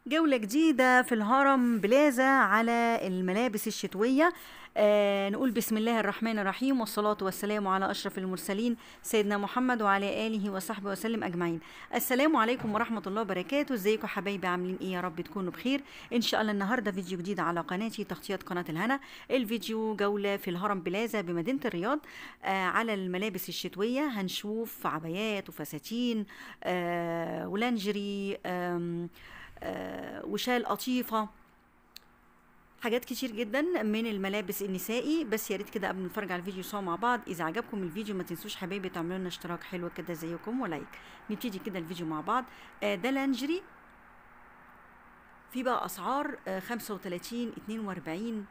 جولة جديدة في الهرم بلازا على الملابس الشتوية آه نقول بسم الله الرحمن الرحيم والصلاة والسلام على أشرف المرسلين سيدنا محمد وعلى آله وصحبه وسلم أجمعين السلام عليكم ورحمة الله وبركاته ازيكم حبايبي عاملين ايه يا رب تكونوا بخير ان شاء الله النهاردة فيديو جديد على قناتي تغطية قناة الهنا الفيديو جولة في الهرم بلازا بمدينة الرياض آه على الملابس الشتوية هنشوف عبايات وفساتين آه ولانجري آم آه، وشال قطيفة حاجات كتير جدا من الملابس النسائي بس يا ريت كده قبل ما نتفرج على الفيديو سوا مع بعض اذا عجبكم الفيديو ما تنسوش حبايبي تعملوا لنا اشتراك حلو كده زيكم ولايك نبتدي كده الفيديو مع بعض آه، ده لانجري في بقى اسعار آه، 35 42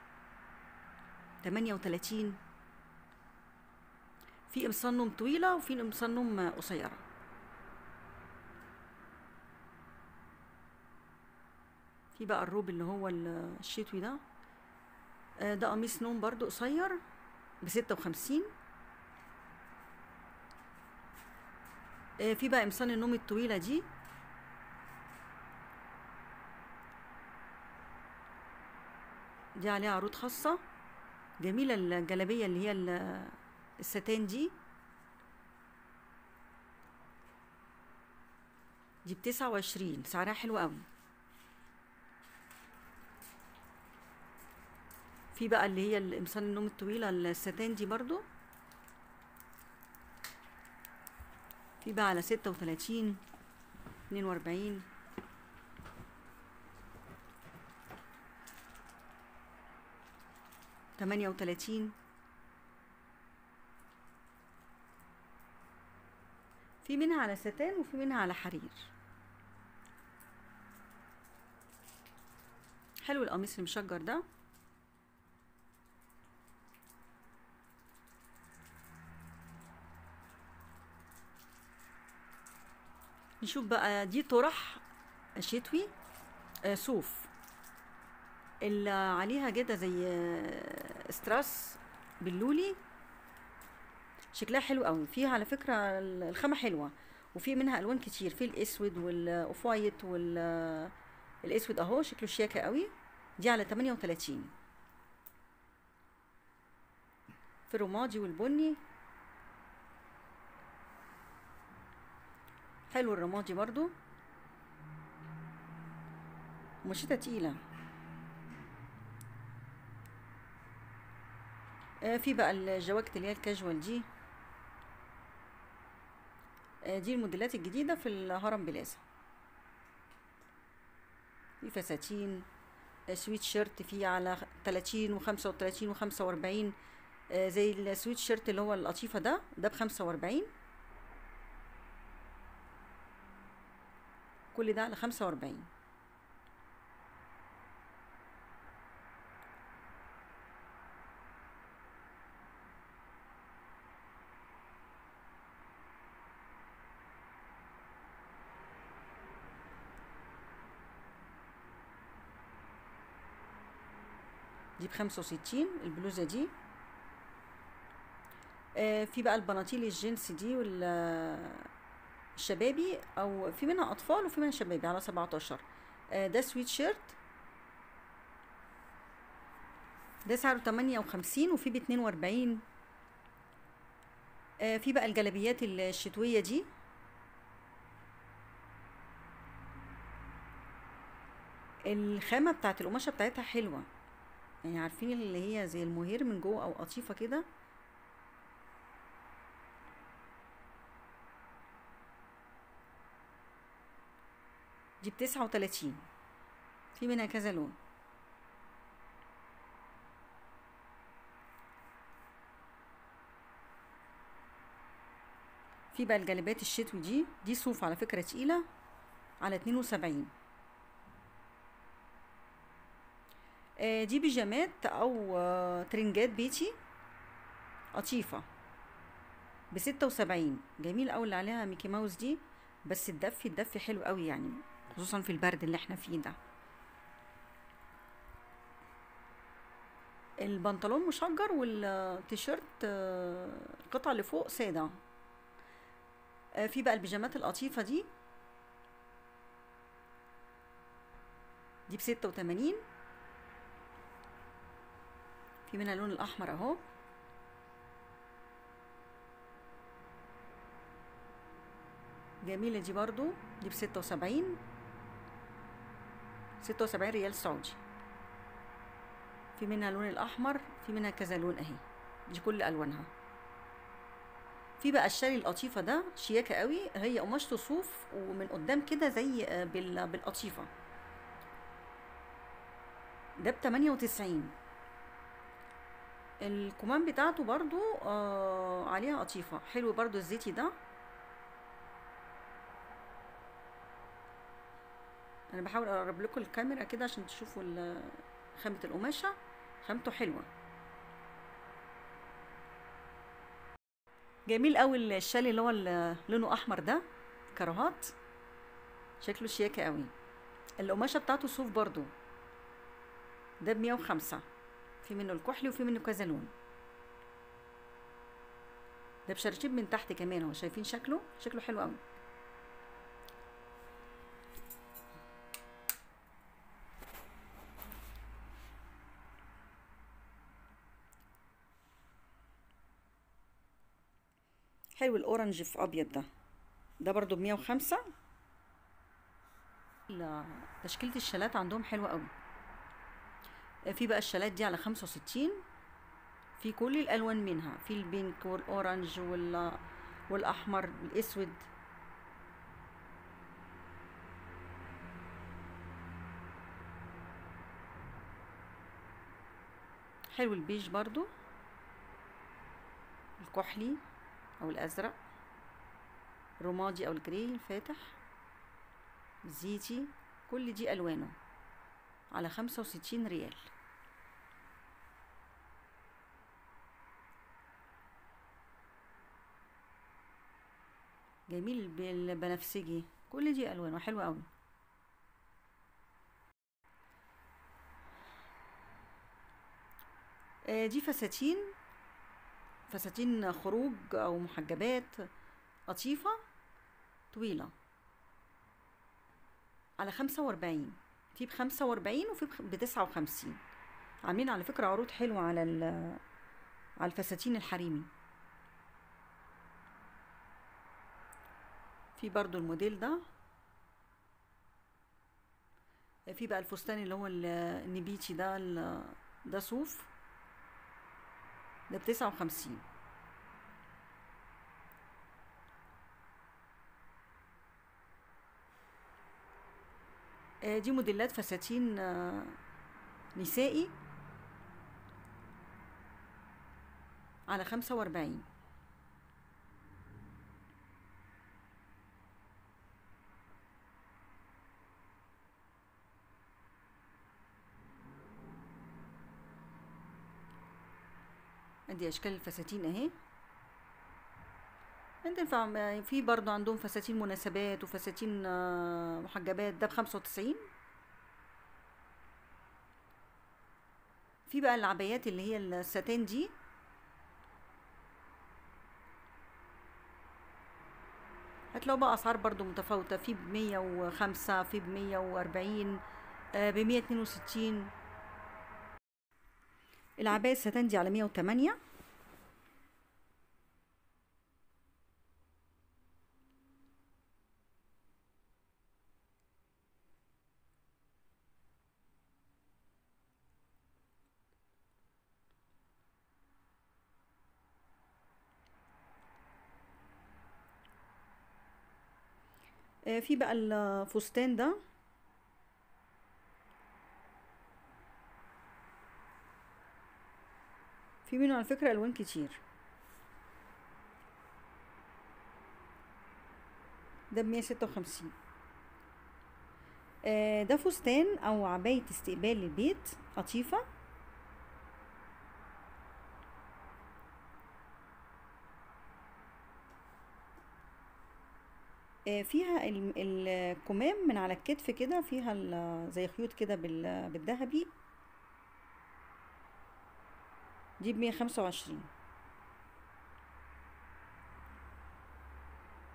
38 في قمصان نوم طويله وفي قمصان نوم آه، قصيره في بقى الروب اللي هو ال- الشتوي ده آه، ده قميص نوم برضو قصير بستة وخمسين آه، في بقى قمصان النوم الطويلة دي دي عليها عروض خاصة جميلة الجلابية اللي هي ال- الستان دي دي بتسعة وعشرين سعرها حلو قوي في بقى اللي هي القمصان النوم الطويلة الستان دي برضو في بقى على ستة وتلاتين اتنين واربعين تمانية وتلاتين في منها على ستان وفي منها على حرير حلو القميص المشجر ده نشوف بقى دي طرح شتوي آه، صوف اللي عليها كده زي آه، استراس باللولي شكلها حلو قوي فيها على فكرة الخامة حلوة وفي منها الوان كتير في الاسود والاوف وايت والاسود اهو شكله شياكة قوي دي على 38 في الرمادي والبني حلو الرمادي برضو مشيتها تقيلة آه، في بقى الجواكت اللي هي الكاجوال دي آه، دي الموديلات الجديدة في الهرم بلازا في فساتين آه، سويت شيرت في على 30 وخمسة وتلاتين وخمسة وأربعين آه، زي السويت شيرت اللي هو القطيفة ده ده بخمسة وأربعين كل ده على خمسة وأربعين دي بخمسة وستين البلوزة دي آه في بقى البناطيل الجينز دي وال الشبابي او في منها اطفال وفي منها شبابي على 17 آه ده سويت شيرت ده سعره 58 وفي ب 42 آه في بقى الجلابيات الشتوية دي الخامة بتاعت القماشة بتاعتها حلوة يعني عارفين اللي هي زي المهير من جوه او قطيفة كده دي بتسعة وتلاتين في منها كذا لون في بقى الجلابات الشتوي دي دي صوف على فكرة تقيلة على اتنين وسبعين آه، دي بيجامات او آه، ترنجات بيتي قطيفة بستة وسبعين جميل اوي اللي عليها ميكي ماوس دي بس الدفي الدفي حلو قوي يعني خصوصا في البرد اللي احنا فيه ده البنطلون مشجر والتيشيرت آه، القطعة اللي فوق سادة آه، في بقى البيجامات القطيفة دي دي بستة وتمانين في منها اللون الأحمر أهو جميلة دي برضو دي بستة وسبعين ستة وسبعين ريال سعودي في منها اللون الأحمر في منها كذا لون أهي دي كل ألوانها في بقى الشاري القطيفة ده شياكة قوي هي قماشته صوف ومن قدام كده زي آه، بال- بالقطيفة ده بتمانية وتسعين الكمام بتاعته برضو آه عليها قطيفة حلو برضو الزيتي ده انا بحاول اقرب لكم الكاميرا كده عشان تشوفوا ال- خامة القماشة خامته حلوة جميل قوي الشال اللي هو ال- لونه احمر ده كراهات شكله شياكة قوي القماشة بتاعته صوف برضو ده بمية وخمسة في منه الكحلي وفي منه كذا لون ده بشرشيب من تحت كمان اهو شايفين شكله شكله حلو قوي حلو الاورنج في ابيض ده ده برضو بمية وخمسة لا تشكيلة الشالات عندهم حلوة قوي في بقى الشالات دي على خمسة وستين في كل الالوان منها في البينك والاورنج وال والاحمر والاسود حلو البيج برضو الكحلي او الازرق الرمادي او الجري الفاتح الزيتي كل دي الوانه على خمسة وستين ريال جميل بالبنفسجي كل دي الوانه حلوه قوي آه، دي فساتين فساتين خروج او محجبات قطيفة طويلة على خمسة واربعين في بخمسة واربعين وفي بخ- بتسعة وخمسين عاملين على فكرة عروض حلوة على ال- على الفساتين الحريمي في برضو الموديل ده في بقى الفستان اللي هو ال- النبيتي ده ال- ده صوف ده بتسعة وخمسين آه، دي موديلات فساتين آه، نسائي على خمسة واربعين ادي اشكال الفساتين اهي تنفع م- في برضو عندهم فساتين مناسبات وفساتين آه، محجبات ده بخمسة وتسعين في بقى العبايات اللي هي الستان دي هتلاقوا بقى اسعار برضو متفاوتة في بمية وخمسة في بمية واربعين بمية اتنين وستين العباية الستان دي على مية وتمانية آه، في بقى الفستان ده في منه على فكرة ألوان كتير ده بمية ستة وخمسين ده فستان أو عباية استقبال للبيت قطيفة آه، فيها ال- الكمام من على الكتف كده فيها ال- زي خيوط كده بال- بالذهبي دي بمية خمسة وعشرين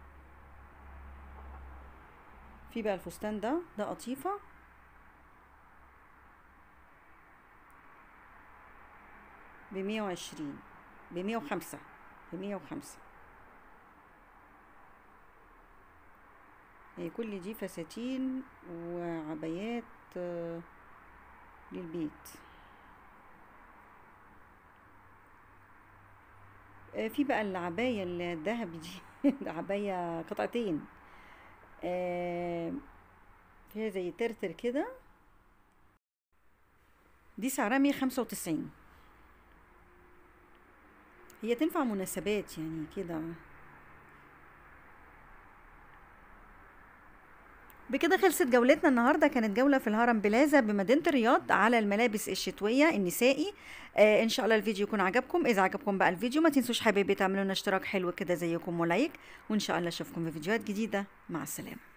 في بقى الفستان ده ده قطيفة بمية وعشرين بمية وخمسة بمية وخمسة هي كل دي فساتين وعبايات آه، للبيت آه، في بقى العباية الذهبي دي عباية قطعتين آه، فيها زي ترتر كده دي سعرها مية خمسة وتسعين هي تنفع مناسبات يعني كده بكده خلصت جولتنا النهارده كانت جوله في الهرم بلازا بمدينه الرياض على الملابس الشتويه النسائي آه ان شاء الله الفيديو يكون عجبكم اذا عجبكم بقى الفيديو ما تنسوش حبايبي تعملوا لنا اشتراك حلو كده زيكم ولايك وان شاء الله اشوفكم في فيديوهات جديده مع السلامه